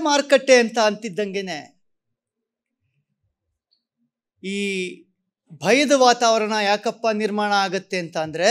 ಮಾರುಕಟ್ಟೆ ಅಂತ ಅಂತಿದ್ದಂಗೆನೆ ಈ ಭಯದ ವಾತಾವರಣ ಯಾಕಪ್ಪ ನಿರ್ಮಾಣ ಆಗತ್ತೆ ಅಂತ ಅಂದ್ರೆ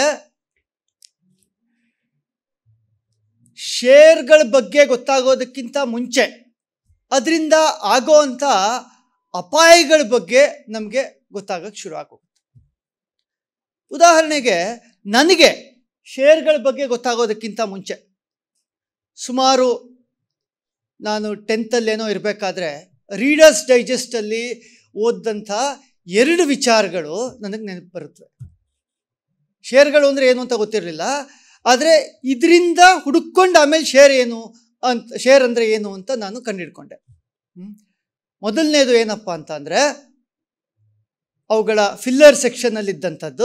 ಶೇರ್ಗಳ ಬಗ್ಗೆ ಗೊತ್ತಾಗೋದಕ್ಕಿಂತ ಮುಂಚೆ ಅದರಿಂದ ಆಗೋವಂಥ ಅಪಾಯಗಳ ಬಗ್ಗೆ ನಮಗೆ ಗೊತ್ತಾಗಕ್ಕೆ ಶುರು ಆಗೋಗುತ್ತೆ ಉದಾಹರಣೆಗೆ ನನಗೆ ಶೇರ್ಗಳ ಬಗ್ಗೆ ಗೊತ್ತಾಗೋದಕ್ಕಿಂತ ಮುಂಚೆ ಸುಮಾರು ನಾನು ಟೆಂತಲ್ಲೇನೋ ಇರಬೇಕಾದ್ರೆ ರೀಡರ್ಸ್ ಡೈಜೆಸ್ಟಲ್ಲಿ ಓದಂಥ ಎರಡು ವಿಚಾರಗಳು ನನಗೆ ನೆನಪು ಬರುತ್ತವೆ ಶೇರ್ಗಳು ಅಂದರೆ ಏನು ಅಂತ ಗೊತ್ತಿರಲಿಲ್ಲ ಆದರೆ ಇದರಿಂದ ಹುಡುಕೊಂಡು ಆಮೇಲೆ ಶೇರ್ ಏನು ಅಂತ ಶೇರ್ ಅಂದರೆ ಏನು ಅಂತ ನಾನು ಕಂಡುಹಿಡ್ಕೊಂಡೆ ಹ್ಮ್. ಮೊದಲನೇದು ಏನಪ್ಪ ಅಂತ ಅಂದರೆ ಅವುಗಳ ಫಿಲ್ಲರ್ ಸೆಕ್ಷನ್ನಲ್ಲಿದ್ದಂಥದ್ದು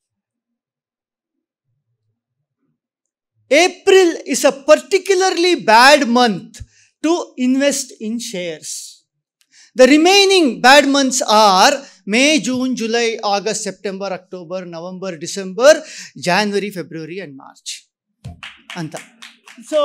April is a particularly bad month to invest in shares the remaining bad months are May June July August September October November December January February and March ಅಂತ ಸೊ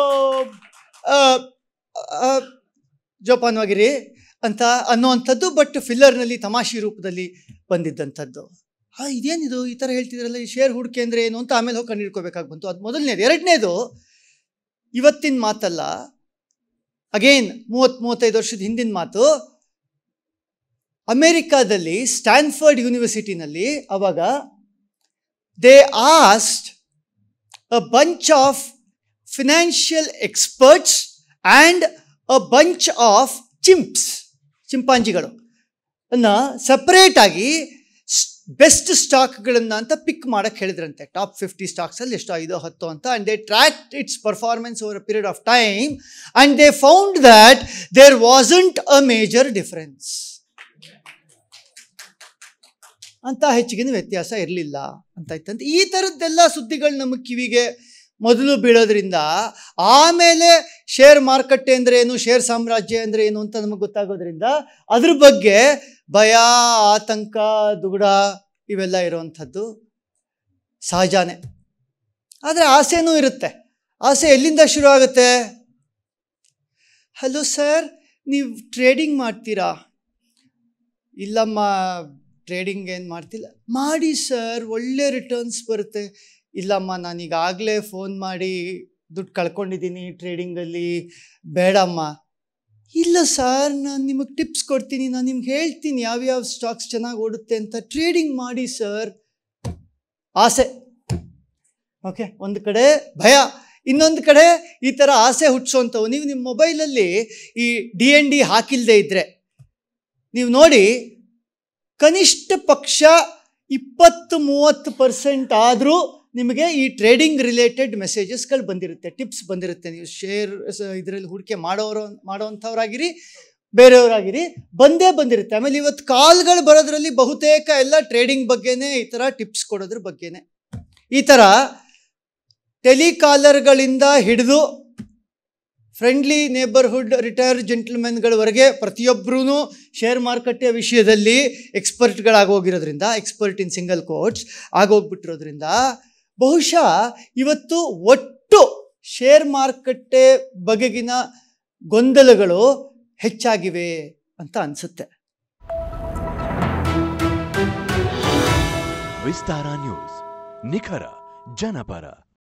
ಜೋಪಾನವಾಗಿರಿ ಅಂತ ಅನ್ನುವಂಥದ್ದು ಬಟ್ ಫಿಲ್ಲರ್ನಲ್ಲಿ ತಮಾಷೆ ರೂಪದಲ್ಲಿ ಬಂದಿದ್ದಂಥದ್ದು ಹಾಂ ಇದೇನಿದು ಈ ಥರ ಹೇಳ್ತಿದ್ರಲ್ಲ ಈ ಶೇರ್ ಹೂಡಿಕೆ ಅಂದರೆ ಏನು ಅಂತ ಆಮೇಲೆ ಹೋಗಿ ಕಂಡುಹಿಡ್ಕೋಬೇಕಾಗಿ ಬಂತು ಅದು ಮೊದಲನೇದು ಎರಡನೇದು ಇವತ್ತಿನ ಮಾತಲ್ಲ ಅಗೇನ್ ಮೂವತ್ತು ಮೂವತ್ತೈದು ವರ್ಷದ ಹಿಂದಿನ ಮಾತು ಅಮೇರಿಕಾದಲ್ಲಿ ಸ್ಟ್ಯಾನ್ಫರ್ಡ್ ಯೂನಿವರ್ಸಿಟಿನಲ್ಲಿ ಅವಾಗ they asked a bunch of financial experts and a bunch of chimps ಚಿಂಪಾಂಜಿಗಳು ಅನ್ನ ಸಪ್ರೇಟ್ ಆಗಿ ಬೆಸ್ಟ್ ಸ್ಟಾಕ್ಗಳನ್ನ ಅಂತ ಪಿಕ್ ಮಾಡಕ್ಕೆ ಹೇಳಿದ್ರಂತೆ ಟಾಪ್ ಫಿಫ್ಟಿ ಸ್ಟಾಕ್ಸಲ್ಲಿ ಎಷ್ಟು ಐದು ಹತ್ತು ಅಂತ and they track its performance over a period of time and they found that there wasn't a major difference ಅಂತ ಹೆಚ್ಚಿಗಿನ ವ್ಯತ್ಯಾಸ ಇರಲಿಲ್ಲ ಅಂತ ಇತ್ತಂತೆ ಈ ಥರದ್ದೆಲ್ಲ ಸುದ್ದಿಗಳು ನಮ್ಮ ಕಿವಿಗೆ ಮೊದಲು ಬೀಳೋದ್ರಿಂದ ಆಮೇಲೆ ಶೇರ್ ಮಾರುಕಟ್ಟೆ ಅಂದರೆ ಏನು ಶೇರ್ ಸಾಮ್ರಾಜ್ಯ ಅಂದರೆ ಏನು ಅಂತ ನಮಗೆ ಗೊತ್ತಾಗೋದ್ರಿಂದ ಅದ್ರ ಬಗ್ಗೆ ಭಯ ಆತಂಕ ದುಗುಡ ಇವೆಲ್ಲ ಇರುವಂಥದ್ದು ಸಹಜಾನೇ ಆದರೆ ಆಸೆನೂ ಇರುತ್ತೆ ಆಸೆ ಎಲ್ಲಿಂದ ಶುರು ಆಗುತ್ತೆ ಹಲೋ ಸರ್ ನೀವು ಟ್ರೇಡಿಂಗ್ ಮಾಡ್ತೀರಾ ಇಲ್ಲಮ್ಮ ಟ್ರೇಡಿಂಗ್ ಏನು ಮಾಡ್ತಿಲ್ಲ ಮಾಡಿ ಸರ್ ಒಳ್ಳೆ ರಿಟರ್ನ್ಸ್ ಬರುತ್ತೆ ಇಲ್ಲಮ್ಮ ನಾನೀಗಾಗಲೇ ಫೋನ್ ಮಾಡಿ ದುಡ್ಡು ಕಳ್ಕೊಂಡಿದ್ದೀನಿ ಟ್ರೇಡಿಂಗಲ್ಲಿ ಬೇಡಮ್ಮ ಇಲ್ಲ ಸರ್ ನಾನು ನಿಮಗೆ ಟಿಪ್ಸ್ ಕೊಡ್ತೀನಿ ನಾನು ನಿಮ್ಗೆ ಹೇಳ್ತೀನಿ ಯಾವ್ಯಾವ ಸ್ಟಾಕ್ಸ್ ಚೆನ್ನಾಗಿ ಓಡುತ್ತೆ ಅಂತ ಟ್ರೇಡಿಂಗ್ ಮಾಡಿ ಸರ್ ಆಸೆ ಓಕೆ ಒಂದು ಕಡೆ ಭಯ ಇನ್ನೊಂದು ಕಡೆ ಈ ಥರ ಆಸೆ ಹುಟ್ಟಿಸೋಂಥವು ನೀವು ನಿಮ್ಮ ಮೊಬೈಲಲ್ಲಿ ಈ ಡಿ ಎನ್ ಡಿ ಹಾಕಿಲ್ಲದೆ ಇದ್ದರೆ ನೀವು ನೋಡಿ ಕನಿಷ್ಠ ಪಕ್ಷ ಇಪ್ಪತ್ತು ಮೂವತ್ತು ಪರ್ಸೆಂಟ್ ಆದರೂ ನಿಮಗೆ ಈ ಟ್ರೇಡಿಂಗ್ ರಿಲೇಟೆಡ್ ಮೆಸೇಜಸ್ಗಳು ಬಂದಿರುತ್ತೆ ಟಿಪ್ಸ್ ಬಂದಿರುತ್ತೆ ನೀವು ಶೇರ್ ಇದರಲ್ಲಿ ಹೂಡಿಕೆ ಮಾಡೋರು ಮಾಡೋವಂಥವ್ರಾಗಿರಿ ಬೇರೆಯವರಾಗಿರಿ ಬಂದೇ ಬಂದಿರುತ್ತೆ ಆಮೇಲೆ ಇವತ್ತು ಕಾಲ್ಗಳು ಬರೋದ್ರಲ್ಲಿ ಬಹುತೇಕ ಎಲ್ಲ ಟ್ರೇಡಿಂಗ್ ಬಗ್ಗೆನೇ ಈ ಥರ ಟಿಪ್ಸ್ ಕೊಡೋದ್ರ ಬಗ್ಗೆನೇ ಈ ಥರ ಟೆಲಿಕಾಲರ್ಗಳಿಂದ ಹಿಡಿದು ಫ್ರೆಂಡ್ಲಿ ನೇಬರ್ಹುಡ್ ರಿಟೈರ್ ಜೆಂಟಲ್ಮೆನ್ಗಳವರೆಗೆ ಪ್ರತಿಯೊಬ್ಬರೂ ಶೇರ್ ಮಾರುಕಟ್ಟೆಯ ವಿಷಯದಲ್ಲಿ ಎಕ್ಸ್ಪರ್ಟ್ಗಳಾಗೋಗಿರೋದ್ರಿಂದ ಎಕ್ಸ್ಪರ್ಟ್ ಇನ್ ಸಿಂಗಲ್ ಕೋಟ್ಸ್ ಆಗೋಗ್ಬಿಟ್ಟಿರೋದ್ರಿಂದ ಬಹುಶಃ ಇವತ್ತು ಒಟ್ಟು ಶೇರ್ ಮಾರುಕಟ್ಟೆ ಬಗೆಗಿನ ಗೊಂದಲಗಳು ಹೆಚ್ಚಾಗಿವೆ ಅಂತ ಅನಿಸುತ್ತೆ ವಿಸ್ತಾರ ನ್ಯೂಸ್ ನಿಖರ ಜನಪರ